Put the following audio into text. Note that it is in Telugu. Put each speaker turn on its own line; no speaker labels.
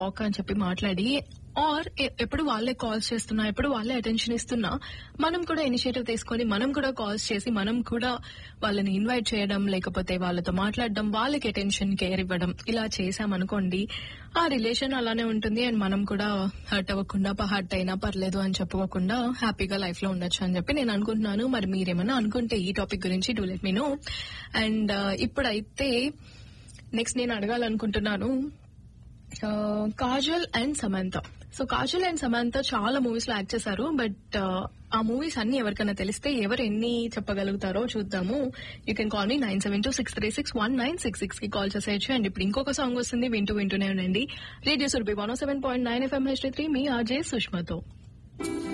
టాక్ అని చెప్పి మాట్లాడి ఆర్ ఎప్పుడు వాళ్ళే కాల్స్ చేస్తున్నా ఎప్పుడు వాళ్ళే అటెన్షన్ ఇస్తున్నా మనం కూడా ఇనిషియేటివ్ తీసుకొని మనం కూడా కాల్స్ చేసి మనం కూడా వాళ్ళని ఇన్వైట్ చేయడం లేకపోతే వాళ్ళతో మాట్లాడడం వాళ్ళకి అటెన్షన్ కేర్ ఇవ్వడం ఇలా చేసామనుకోండి ఆ రిలేషన్ అలానే ఉంటుంది అండ్ మనం కూడా హర్ట్ అవ్వకుండా హర్ట్ అయినా పర్లేదు అని చెప్పుకోకుండా హ్యాపీగా లైఫ్ లో ఉండొచ్చు అని చెప్పి నేను అనుకుంటున్నాను మరి మీరేమన్నా అనుకుంటే ఈ టాపిక్ గురించి do let me know and ఇప్పుడైతే నెక్స్ట్ నేను అడగాలనుకుంటున్నాను Kajal and Samantha so Kajal and Samantha చాలా మూవీస్ లో యాక్ట్ చేశారు బట్ ఆ మూవీస్ అన్ని ఎవరికైనా తెలిస్తే ఎవరు ఎన్ని చెప్పగలుగుతారో చూద్దాము you can call me nine seven two six three six one nine six six కి కాల్ చేసేయచ్చు అండ్ ఇప్పుడు ఇంకొక సాంగ్ వస్తుంది వింటూ వింటూనే ఉండండి radio Surabhi one seven point nine FM హెచ్ త్రీ మీ ఆర్జే సుష్మతో